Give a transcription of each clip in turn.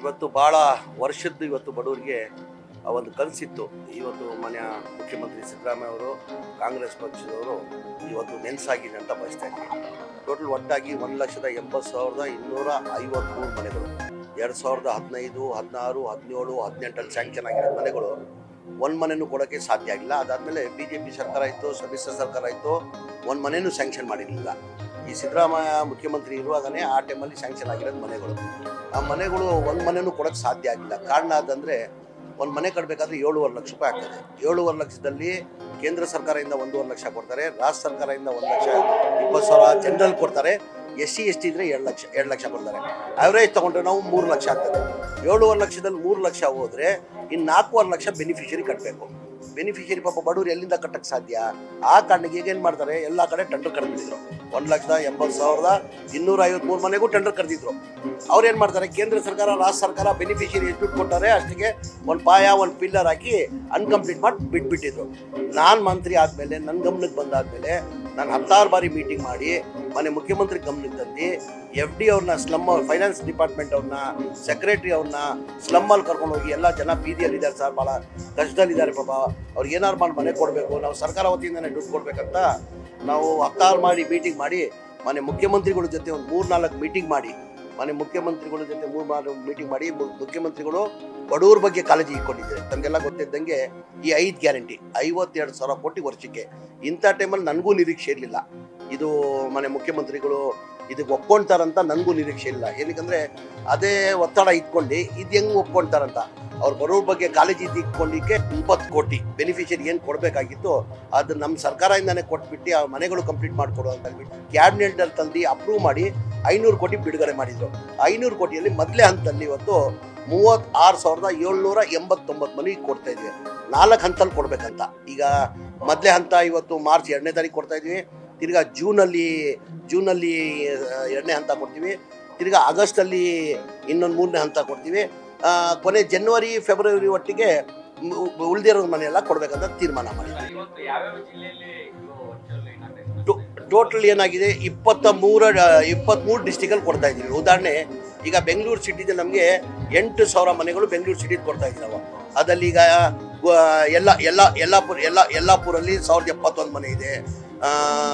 ಇವತ್ತು ಭಾಳ ವರ್ಷದ್ದು ಇವತ್ತು ಬಡವರಿಗೆ ಆ ಒಂದು ಕನಸಿತ್ತು ಇವತ್ತು ಮನೆಯ ಮುಖ್ಯಮಂತ್ರಿ ಸಿದ್ದರಾಮಯ್ಯ ಅವರು ಕಾಂಗ್ರೆಸ್ ಪಕ್ಷದವರು ಇವತ್ತು ನೆನ್ಸಾಗಿದೆ ಅಂತ ಬಯಸ್ತಾ ಇದ್ದೀನಿ ಟೋಟಲ್ ಒಟ್ಟಾಗಿ ಒಂದು ಲಕ್ಷದ ಎಂಬತ್ತು ಸಾವಿರದ ಇನ್ನೂರ ಐವತ್ತ್ಮೂರು ಮನೆಗಳು ಎರಡು ಸಾವಿರದ ಹದಿನೈದು ಹದಿನಾರು ಹದಿನೇಳು ಹದಿನೆಂಟಲ್ಲಿ ಸ್ಯಾಂಕ್ಷನ್ ಆಗಿರೋ ಮನೆಗಳು ಒಂದು ಮನೆನೂ ಕೊಡೋಕ್ಕೆ ಸಾಧ್ಯ ಆಗಿಲ್ಲ ಅದಾದಮೇಲೆ ಬಿ ಜೆ ಪಿ ಸರ್ಕಾರ ಇತ್ತು ಸಮ್ಮಿಶ್ರ ಸರ್ಕಾರ ಇತ್ತು ಒಂದು ಮನೆನೂ ಸ್ಯಾಂಕ್ಷನ್ ಮಾಡಿರಲಿಲ್ಲ ಈ ಸಿದ್ದರಾಮಯ್ಯ ಮುಖ್ಯಮಂತ್ರಿ ಇರುವಾಗಲೇ ಆ ಟೈಮಲ್ಲಿ ಸ್ಯಾಂಕ್ಷನ್ ಆಗಿರೋದು ಮನೆಗಳು ಆ ಮನೆಗಳು ಒಂದು ಮನೆನೂ ಕೊಡೋಕ್ಕೆ ಸಾಧ್ಯ ಆಗಿಲ್ಲ ಕಾರಣ ಅದಂದರೆ ಒಂದು ಮನೆ ಕಟ್ಟಬೇಕಾದ್ರೆ ಏಳುವರೆ ಲಕ್ಷ ರೂಪಾಯಿ ಆಗ್ತದೆ ಏಳುವರೆ ಲಕ್ಷದಲ್ಲಿ ಕೇಂದ್ರ ಸರ್ಕಾರದಿಂದ ಒಂದೂವರೆ ಲಕ್ಷ ಕೊಡ್ತಾರೆ ರಾಜ್ಯ ಸರ್ಕಾರದಿಂದ ಒಂದು ಲಕ್ಷ ಇಪ್ಪತ್ತು ಸಾವಿರ ಜನರಲ್ ಕೊಡ್ತಾರೆ ಎಸ್ ಸಿ ಎಸ್ ಟಿ ಇದ್ರೆ ಎರಡು ಲಕ್ಷ ಎರಡು ಲಕ್ಷ ಕೊಡ್ತಾರೆ ಅವರೇಜ್ ತೊಗೊಂಡ್ರೆ ನಾವು ಮೂರು ಲಕ್ಷ ಆಗ್ತದೆ ಏಳುವರೆ ಲಕ್ಷದಲ್ಲಿ ಮೂರು ಲಕ್ಷ ಹೋದರೆ ಇನ್ನು ನಾಲ್ಕೂವರೆ ಲಕ್ಷ ಬೆನಿಫಿಷರಿ ಕಟ್ಟಬೇಕು ಬೆನಿಫಿಷರಿ ಪಾಪ ಬಡವರು ಎಲ್ಲಿಂದ ಕಟ್ಟಕ್ಕೆ ಸಾಧ್ಯ ಆ ಕಾರಣಕ್ಕೆ ಈಗೇನು ಮಾಡ್ತಾರೆ ಎಲ್ಲ ಕಡೆ ಟೆಂಡರ್ ಕರೆದಿದ್ರು ಒಂದು ಲಕ್ಷದ ಎಂಬತ್ತು ಸಾವಿರದ ಇನ್ನೂರ ಐವತ್ಮೂರು ಮನೆಗೂ ಟೆಂಡರ್ ಕರೆದಿದ್ರು ಅವ್ರು ಏನು ಮಾಡ್ತಾರೆ ಕೇಂದ್ರ ಸರ್ಕಾರ ರಾಜ್ಯ ಸರ್ಕಾರ ಬೆನಿಫಿಷರಿ ಎಷ್ಟು ದುಡ್ಡು ಕೊಟ್ಟಾರೆ ಅಷ್ಟಿಗೆ ಒಂದು ಪಾಯ ಒಂದು ಪಿಲ್ಲರ್ ಹಾಕಿ ಅನ್ಕಂಪ್ಲೀಟ್ ಮಾಡಿ ಬಿಟ್ಬಿಟ್ಟಿದ್ರು ನಾನು ಮಂತ್ರಿ ಆದಮೇಲೆ ನನ್ನ ಗಮನಕ್ಕೆ ಬಂದಾದಮೇಲೆ ನಾನು ಹತ್ತಾರು ಬಾರಿ ಮೀಟಿಂಗ್ ಮಾಡಿ ಮನೆ ಮುಖ್ಯಮಂತ್ರಿ ಗಮನಕ್ಕೆ ತಂದು ಎಫ್ ಡಿ ಅವ್ರನ್ನ ಸ್ಲಮ್ ಫೈನಾನ್ಸ್ ಡಿಪಾರ್ಟ್ಮೆಂಟ್ ಅವ್ರನ್ನ ಸೆಕ್ರೆಟರಿ ಅವ್ರನ್ನ ಸ್ಲಮ್ಮಲ್ಲಿ ಕರ್ಕೊಂಡು ಹೋಗಿ ಎಲ್ಲ ಜನ ಬೀದಿಯಲ್ಲಿದ್ದಾರೆ ಸರ್ ಭಾಳ ಕಷ್ಟದಲ್ಲಿದ್ದಾರೆ ಪಾಪ ಅವ್ರಿಗೆ ಏನಾರು ಮಾಡಿ ಮನೆ ಕೊಡಬೇಕು ನಾವು ಸರ್ಕಾರ ವತಿಯಿಂದನೇ ದುಡ್ಡು ಕೊಡ್ಬೇಕಂತ ನಾವು ಹತ್ತಾರು ಮಾಡಿ ಮೀಟಿಂಗ್ ಮಾಡಿ ಮನೆ ಮುಖ್ಯಮಂತ್ರಿಗಳ ಜೊತೆ ಒಂದು ಮೂರು ನಾಲ್ಕು ಮೀಟಿಂಗ್ ಮಾಡಿ ಮನೆ ಮುಖ್ಯಮಂತ್ರಿಗಳ ಜೊತೆ ಮೂರು ನಾಲ್ಕು ಮೀಟಿಂಗ್ ಮಾಡಿ ಮು- ಮುಖ್ಯಮಂತ್ರಿಗಳು ಬಡವ್ರ ಬಗ್ಗೆ ಕಾಳಜಿ ಇಟ್ಕೊಂಡಿದ್ದಾರೆ ತಮಗೆಲ್ಲ ಗೊತ್ತಿದ್ದಂಗೆ ಈ ಐದು ಗ್ಯಾರಂಟಿ ಐವತ್ತೆರಡು ಸಾವಿರ ಕೋಟಿ ವರ್ಷಕ್ಕೆ ಇಂಥ ಟೈಮಲ್ಲಿ ನನಗೂ ನಿರೀಕ್ಷೆ ಇರಲಿಲ್ಲ ಇದು ಮನೆ ಮುಖ್ಯಮಂತ್ರಿಗಳು ಇದಕ್ಕೆ ಒಪ್ಕೊಳ್ತಾರಂತ ನನಗೂ ನಿರೀಕ್ಷೆ ಇಲ್ಲ ಏನಕ್ಕಂದ್ರೆ ಅದೇ ಒತ್ತಡ ಇಟ್ಕೊಂಡು ಇದು ಹೆಂಗೆ ಒಪ್ಕೊಳ್ತಾರಂತ ಅವ್ರು ಬಡವ್ರ ಬಗ್ಗೆ ಕಾಳಜಿ ಇಟ್ಕೊಂಡಿಕ್ಕೆ ಇಪ್ಪತ್ತು ಕೋಟಿ ಬೆನಿಫಿಷರಿ ಏನು ಕೊಡಬೇಕಾಗಿತ್ತು ಅದು ನಮ್ಮ ಸರ್ಕಾರದಿಂದನೇ ಕೊಟ್ಬಿಟ್ಟು ಆ ಮನೆಗಳು ಕಂಪ್ಲೀಟ್ ಮಾಡಿಕೊಡು ಅಂತ ಹೇಳ್ಬಿಟ್ಟು ಕ್ಯಾಬಿನೆಟಲ್ಲಿ ತಂದು ಅಪ್ರೂವ್ ಮಾಡಿ ಐನೂರು ಕೋಟಿ ಬಿಡುಗಡೆ ಮಾಡಿದ್ರು ಐನೂರು ಕೋಟಿಯಲ್ಲಿ ಮೊದಲೇ ಹಂತದಲ್ಲಿ ಇವತ್ತು ಮೂವತ್ತಾರು ಸಾವಿರದ ಏಳ್ನೂರ ಎಂಬತ್ತೊಂಬತ್ತು ಮನೆಗೆ ಕೊಡ್ತಾ ಇದ್ವಿ ನಾಲ್ಕು ಹಂತಲ್ಲಿ ಕೊಡ್ಬೇಕಂತ ಈಗ ಮೊದಲೇ ಹಂತ ಇವತ್ತು ಮಾರ್ಚ್ ಎರಡನೇ ತಾರೀಕು ಕೊಡ್ತಾ ಇದ್ವಿ ತಿರ್ಗಾ ಜೂನಲ್ಲಿ ಜೂನಲ್ಲಿ ಆ, ಎರಡನೇ ಹಂತ ಕೊಡ್ತೀವಿ ತಿರ್ಗಾ ಆಗಸ್ಟಲ್ಲಿ ಇನ್ನೊಂದು ಮೂರನೇ ಹಂತ ಕೊಡ್ತೀವಿ ಆ, ಕೊನೆ ಜನವರಿ ಫೆಬ್ರವರಿ ಒಟ್ಟಿಗೆ ಉಳಿದಿರೋ ಮನೆಯೆಲ್ಲ ಕೊಡ್ಬೇಕಂತ ತೀರ್ಮಾನ ಮಾಡಿದ್ವಿ ಇವತ್ತು ಯಾವ್ಯಾವ ಜಿಲ್ಲೆಯಲ್ಲಿ ಇದು ವರ್ಚುವಲ್ ಏನಾಗ್ತದೆ ಟೋಟಲ್ ಏನಾಗಿದೆ ಇಪ್ಪತ್ತ ಮೂರ ಇಪ್ಪತ್ತ್ಮೂರು ಡಿಸ್ಟಿಕಲ್ಲಿ ಕೊಡ್ತಾ ಇದ್ದೀವಿ ಉದಾಹರಣೆ ಈಗ ಬೆಂಗಳೂರು ಸಿಟಿದೆ ನಮಗೆ ಎಂಟು ಸಾವಿರ ಮನೆಗಳು ಬೆಂಗಳೂರು ಸಿಟಿಗೆ ಕೊಡ್ತಾ ಇದ್ದೀವಿ ನಾವು ಅದಲ್ಲಿ ಈಗ ಆ, ಎಲ್ಲ ಎಲ್ಲ ಯಲ್ಲಾಪುರ ಎಲ್ಲ ಯಲ್ಲಾಪುರಲ್ಲಿ ಸಾವಿರದ ಎಪ್ಪತ್ತೊಂದು ಮನೆ ಇದೆ ಆ,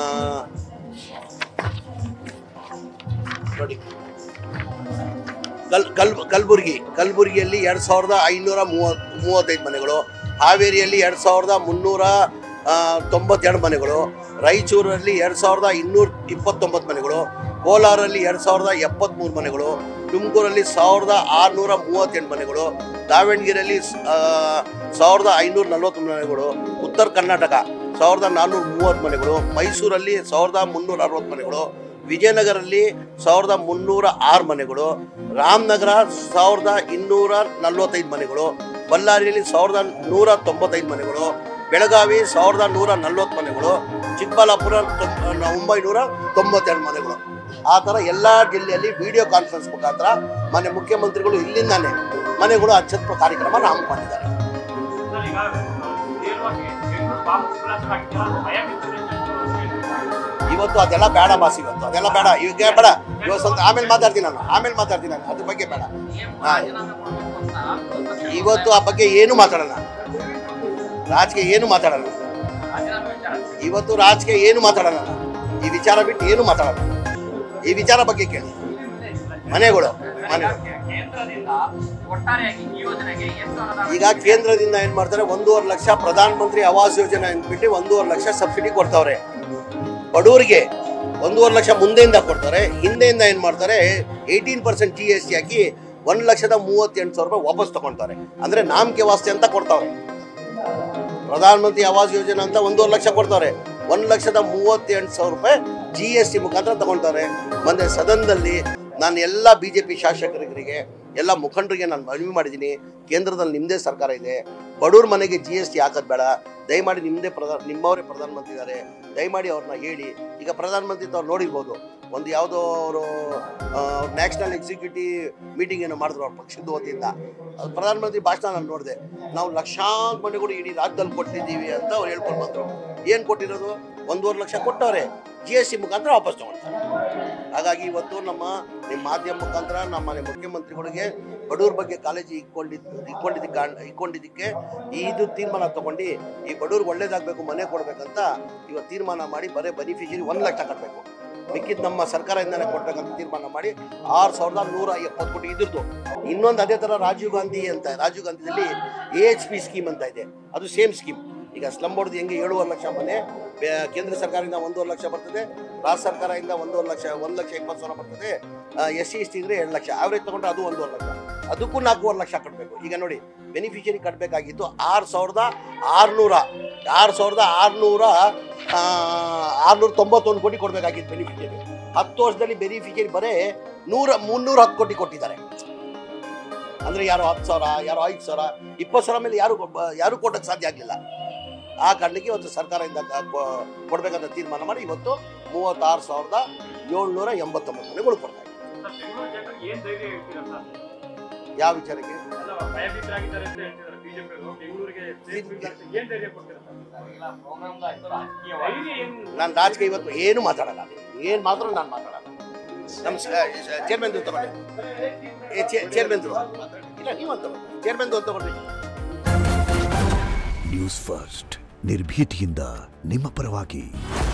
ನೋಡಿ ಕಲ್ ಕಲ್ ಕಲಬುರ್ಗಿ ಕಲಬುರ್ಗಿಯಲ್ಲಿ ಎರಡು ಸಾವಿರದ ಐನೂರ ಮೂವತ್ ಮೂವತ್ತೈದು ಮನೆಗಳು ಹಾವೇರಿಯಲ್ಲಿ ಎರಡು ಸಾವಿರದ ಮುನ್ನೂರ ಆ, ತೊಂಬತ್ತೆರಡು ಮನೆಗಳು ರಾಯಚೂರಲ್ಲಿ ಎರಡು ಸಾವಿರದ ಇನ್ನೂರ ಇಪ್ಪತ್ತೊಂಬತ್ತು ಮನೆಗಳು ಕೋಲಾರಲ್ಲಿ ಎರಡು ಸಾವಿರದ ಎಪ್ಪತ್ತ್ಮೂರು ಮನೆಗಳು ತುಮಕೂರಲ್ಲಿ ಸಾವಿರದ ಆರುನೂರ ಮೂವತ್ತೆಂಟು ಮನೆಗಳು ದಾವಣಗೆರೆಯಲ್ಲಿ ಆ, ಸಾವಿರದ ಐನೂರ ನಲ್ವತ್ತು ಮನೆಗಳು ಉತ್ತರ ಕರ್ನಾಟಕ ಸಾವಿರದ ನಾನ್ನೂರ ಮೂವತ್ತು ಮನೆಗಳು ಮೈಸೂರಲ್ಲಿ ಸಾವಿರದ ಮುನ್ನೂರ ಅರವತ್ತು ಮನೆಗಳು ವಿಜಯನಗರಲ್ಲಿ ಸಾವಿರದ ಮುನ್ನೂರ ಆರು ಮನೆಗಳು ರಾಮನಗರ ಸಾವಿರದ ಇನ್ನೂರ ನಲ್ವತ್ತೈದು ಮನೆಗಳು ಬಳ್ಳಾರಿಯಲ್ಲಿ ಸಾವಿರದ ನೂರ ತೊಂಬತ್ತೈದು ಮನೆಗಳು ಬೆಳಗಾವಿ ಸಾವಿರದ ನೂರ ನಲ್ವತ್ತು ಮನೆಗಳು ಚಿಕ್ಕಬಳ್ಳಾಪುರ ತೊಂಬ- ಒಂಬೈನೂರ ತೊಂಬತ್ತೆರಡು ಮನೆಗಳು ಆ ಥರ ಎಲ್ಲ ಜಿಲ್ಲೆಯಲ್ಲಿ ವಿಡಿಯೋ ಕಾನ್ಫರೆನ್ಸ್ ಮುಖಾಂತರ ಮನೆ ಮುಖ್ಯಮಂತ್ರಿಗಳು ಇಲ್ಲಿಂದಾನೆ ಮನೆಗಳು ಅಚ್ಚತ್ತ ಕಾರ್ಯಕ್ರಮ ಹಮ್ಮಿಕೊಂಡಿದ್ದಾರೆ ಸರ್, ಈಗ ನೇರವಾಗಿ ಬೆಂಗಳೂರು ಬಾಂಬ್ ವಿಳಾಸ ಆಗಿದೆಯಲ್ಲ, ಅದು ಭಯ ಬಿದ್ದಿದೆ ಅಂತ ಇವತ್ತು ಅದೆಲ್ಲ ಬೇಡ ಬಾಸ್ ಇವತ್ತು ಅದೆಲ್ಲ ಬೇಡ ಈಗ ಬೇಡ ಇವತ್ತು ಸ್ವಲ್ಪ ಆಮೇಲೆ ಮಾತಾಡ್ತೀನಿ ನಾನು ಆಮೇಲೆ ಮಾತಾಡ್ತೀನಿ ನಾನು ಅದ್ರ ಬಗ್ಗೆ ಬೇಡ ಹಾ. ಇವತ್ತು ಆ ಬಗ್ಗೆ ಏನು ಮಾತಾಡಲ್ಲ ರಾಜಕೀಯ ಏನು ಮಾತಾಡಲ್ಲ ರಾಜೀನಾಮೆ ವಿಚಾರ ಇವತ್ತು ರಾಜಕೀಯ ಏನು ಮಾತಾಡಲ್ಲ ನಾನು. ಈ ವಿಚಾರ ಬಿಟ್ಟು ಏನು ಮಾತಾಡಲ್ಲ ಈ ವಿಚಾರ ಬಗ್ಗೆ ಕೇಳಿ ಮನೆಗಳು ಮನೆ ಕೇಂದ್ರದಿಂದ ಒಟ್ಟಾರೆಯಾಗಿ ಈ ಯೋಜನೆಗೆ ಎಷ್ಟು ಅನುದಾನ ಈಗ ಕೇಂದ್ರದಿಂದ ಏನ್ ಮಾಡ್ತಾರೆ ಒಂದೂವರೆ ಲಕ್ಷ ಪ್ರಧಾನ ಮಂತ್ರಿ ಆವಾಸ್ ಯೋಜನೆ ಅಂದ್ಬಿಟ್ಟು ಒಂದೂವರೆ ಲಕ್ಷ ಸಬ್ಸಿಡಿ ಕೊಡ್ತಾವ್ರೆ ಬಡವರಿಗೆ ಒಂದೂವರೆ ಲಕ್ಷ ಮುಂದೆಯಿಂದ ಕೊಡ್ತಾರೆ ಹಿಂದೆಯಿಂದ ಏನ್ ಮಾಡ್ತಾರೆ eighteen percent G S T ಹಾಕಿ ಒಂದ್ ಲಕ್ಷದ ಮೂವತ್ತೆಂಟು ಸಾವಿರ ರೂಪಾಯಿ ವಾಪಸ್ ತಗೊಳ್ತಾರೆ ಅಂದ್ರೆ ನಾಮಕೆ ವಾಸ್ತೆ ಅಂತ ಕೊಡ್ತಾವ್ರೆ ಪ್ರಧಾನ ಮಂತ್ರಿ ಆವಾಸ್ ಯೋಜನೆ ಅಂತ ಒಂದೂವರೆ ಲಕ್ಷ ಕೊಡ್ತಾರೆ ಒಂದ್ ಲಕ್ಷದ ಮೂವತ್ತೆಂಟು ಸಾವಿರ ರೂಪಾಯಿ ಜಿ ಎಸ್ ಟಿ ಮುಖಾಂತರ ತಗೊಳ್ತಾರೆ ಮತ್ತೆ ಸದನದಲ್ಲಿ ನಾನು ಎಲ್ಲ ಬಿ ಜೆ ಪಿ ಶಾಸಕರಿಗೆ ಎಲ್ಲ ಮುಖಂಡರಿಗೆ ನಾನು ಮನವಿ ಮಾಡಿದ್ದೀನಿ ಕೇಂದ್ರದಲ್ಲಿ ನಿಮ್ಮದೇ ಸರ್ಕಾರ ಇದೆ ಬಡವ್ರ ಮನೆಗೆ ಜಿ ಎಸ್ ಟಿ ಹಾಕೋದು ಬೇಡ ದಯಮಾಡಿ ನಿಮ್ಮದೇ ಪ್ರಧಾನ ನಿಮ್ಮವರೇ ಪ್ರಧಾನಮಂತ್ರಿ ಇದ್ದಾರೆ ದಯಮಾಡಿ ಅವ್ರನ್ನ ಹೇಳಿ ಈಗ ಪ್ರಧಾನಮಂತ್ರಿ ತಾವು ನೋಡಿರ್ಬೋದು ಒಂದು ಯಾವುದೋ ಅವರು ನ್ಯಾಷನಲ್ ಎಕ್ಸಿಕ್ಯೂಟಿವ್ ಮೀಟಿಂಗ್ ಏನೋ ಮಾಡಿದ್ರು ಅವ್ರ ಪಕ್ಷದ ವತಿಯಿಂದ ಅದು ಪ್ರಧಾನಮಂತ್ರಿ ಭಾಷಣ ನಾನು ನೋಡಿದೆ ನಾವು ಲಕ್ಷಾಂತರ ಮನೆಗಳು ಇಡೀ ರಾಜ್ಯದಲ್ಲಿ ಕೊಟ್ಟಿದ್ದೀವಿ ಅಂತ ಅವ್ರು ಹೇಳ್ಕೊಂಡು ಬಂದರು ಏನು ಕೊಟ್ಟಿರೋದು ಒಂದೂವರೆ ಲಕ್ಷ ಕೊಟ್ಟವ್ರೆ ಜಿ ಎಸ್ ಸಿ ಮುಖಾಂತರ ವಾಪಸ್ ತಗೊಳ್ತಾರೆ ಹಾಗಾಗಿ ಇವತ್ತು ನಮ್ಮ ನಿಮ್ಮ ಮಾಧ್ಯಮ ಮುಖಾಂತರ ನಮ್ಮ ಮನೆ ಮುಖ್ಯಮಂತ್ರಿಗಳಿಗೆ ಬಡವ್ರ ಬಗ್ಗೆ ಕಾಳಜಿ ಇಟ್ಕೊಂಡಿದ್ದು ಇಟ್ಕೊಂಡಿದ್ದಕ್ಕೆ ಕಾರಣ- ಇಟ್ಕೊಂಡಿದ್ದಕ್ಕೆ ಇದು ತೀರ್ಮಾನ ತಗೊಂಡು ಈ ಬಡವ್ರಿಗೆ ಒಳ್ಳೇದಾಗಬೇಕು ಮನೆ ಕೊಡಬೇಕಂತ ಇವತ್ತು ತೀರ್ಮಾನ ಮಾಡಿ ಬರೀ ಬೆನಿಫಿಷರಿ ಒಂದು ಲಕ್ಷ ಕಟ್ಟಬೇಕು ಮಿಕ್ಕಿದ್ದು ನಮ್ಮ ಸರ್ಕಾರದಿಂದಲೇ ಕೊಡ್ಬೇಕಂತ ತೀರ್ಮಾನ ಮಾಡಿ ಆರು ಸಾವಿರದ ನೂರ ಎಪ್ಪತ್ತು ಕೋಟಿ ಇದ್ರದ್ದು ಇನ್ನೊಂದು ಅದೇ ಥರ ರಾಜೀವ್ ಗಾಂಧಿ ಅಂತ ರಾಜೀವ್ ಗಾಂಧಿದಲ್ಲಿ ಎ ಎಚ್ ಪಿ ಸ್ಕೀಮ್ ಅಂತ ಇದೆ ಅದು ಸೇಮ್ ಸ್ಕೀಮ್ ಈಗ ಸ್ಲಮ್ ಬೋರ್ಡ್ ಹೆಂಗೆ ಏಳುವರೆ ಲಕ್ಷ ಮನೆ ಬೆ- ಕೇಂದ್ರ ಸರ್ಕಾರದಿಂದ ಒಂದೂವರೆ ಲಕ್ಷ ಬರ್ತದೆ ರಾಜ್ಯ ಸರ್ಕಾರದಿಂದ ಒಂದೂವರೆ ಲಕ್ಷ ಒಂದು ಲಕ್ಷ ಇಪ್ಪತ್ತು ಸಾವಿರ ಬರ್ತದೆ ಎಸ್ ಸಿ ಎಸ್ ಟಿ ಇದ್ರೆ ಎರಡು ಲಕ್ಷ ಆವ್ರೇಜ್ ತೊಗೊಂಡ್ರೆ ಅದು ಒಂದೂವರೆ ಲಕ್ಷ ಅದಕ್ಕೂ ನಾಲ್ಕೂವರೆ ಲಕ್ಷ ಕಟ್ಟಬೇಕು ಈಗ ನೋಡಿ ಬೆನಿಫಿಷರಿ ಕಟ್ಟಬೇಕಾಗಿತ್ತು ಆರು ಸಾವಿರದ ಆರುನೂರ ಆರು ಸಾವಿರದ ಆರುನೂರ ಆರುನೂರ ತೊಂಬತ್ತೊಂದು ಕೋಟಿ ಕೊಡಬೇಕಾಗಿತ್ತು ಬೆನಿಫಿಷರಿ ಹತ್ತು ವರ್ಷದಲ್ಲಿ ಬೆನಿಫಿಷರಿ ಬರೀ ನೂರ ಮುನ್ನೂರ ಹತ್ತು ಕೋಟಿ ಕೊಟ್ಟಿದ್ದಾರೆ ಅಂದರೆ ಯಾರೋ ಹತ್ತು ಸಾವಿರ ಯಾರೋ ಐದು ಸಾವಿರ ಇಪ್ಪತ್ತು ಸಾವಿರ ಮೇಲೆ ಯಾರು ಕೊಬ್ಬ- ಯಾರು ಕೊಡೋಕ್ಕೆ ಸಾಧ್ಯ ಆಗಲಿಲ್ಲ ಆ ಕಾರಣಕ್ಕೆ ಇವತ್ತು ಸರ್ಕಾರದಿಂದ ಕ- ಕೊ- ಕೊಡ್ಬೇಕಂತ ತೀರ್ಮಾನ ಮಾಡಿ ಇವತ್ತು ಮೂವತ್ತಾರು ಸಾವಿರದ ಏಳ್ನೂರ ಎಂಬತ್ತೊಂಬತ್ತು ಮನೆಗಳು ಕೊಡ್ತಾ ಇದ್ದಾರೆ ಸರ್ ಬೆಂಗಳೂರು ಜನರಿಗೆ ಏನ್ ಧೈರ್ಯ ಹೇಳ್ತೀರಾ ಸರ್ ಯಾವ ವಿಚಾರಕ್ಕೆ ಎಲ್ಲ ಭಯಭೀತರಾಗಿದ್ದಾರೆ ಅಂತ ಹೇಳ್ತಿದ್ದಾರೆ ಬಿಜೆಪಿ ಅವರು ಬೆಂಗಳೂರಿಗೆ ಸೇರ್ಸ್ಬೇಕು ಅಂತ ಏನ್ ಧೈರ್ಯ ಕೊಡ್ತೀರಾ ಸರ್ ಧೈರ್ಯ ಏನ್ ನಾನು ರಾಜಕೀಯ ಇವತ್ತು ಏನು ಮಾತಾಡಲ್ಲ ಏನು ಮಾತ್ರ ನಾನು ಮಾತಾಡಲ್ಲ ನಮ್ಮ ಚೇರ್ಮನ್ ತಗೊಂಡೆ ಚೇರ್ಮನ್ ಇಲ್ಲ ನೀವಂತ ಚೇರ್ಮನ್ ತಗೊಂಡ್ರಿ ನ್ಯೂಸ್ ಫಸ್ಟ್ ನಿರ್ಭೀತಿಯಿಂದ ನಿಮ್ಮ ಪರವಾಗಿ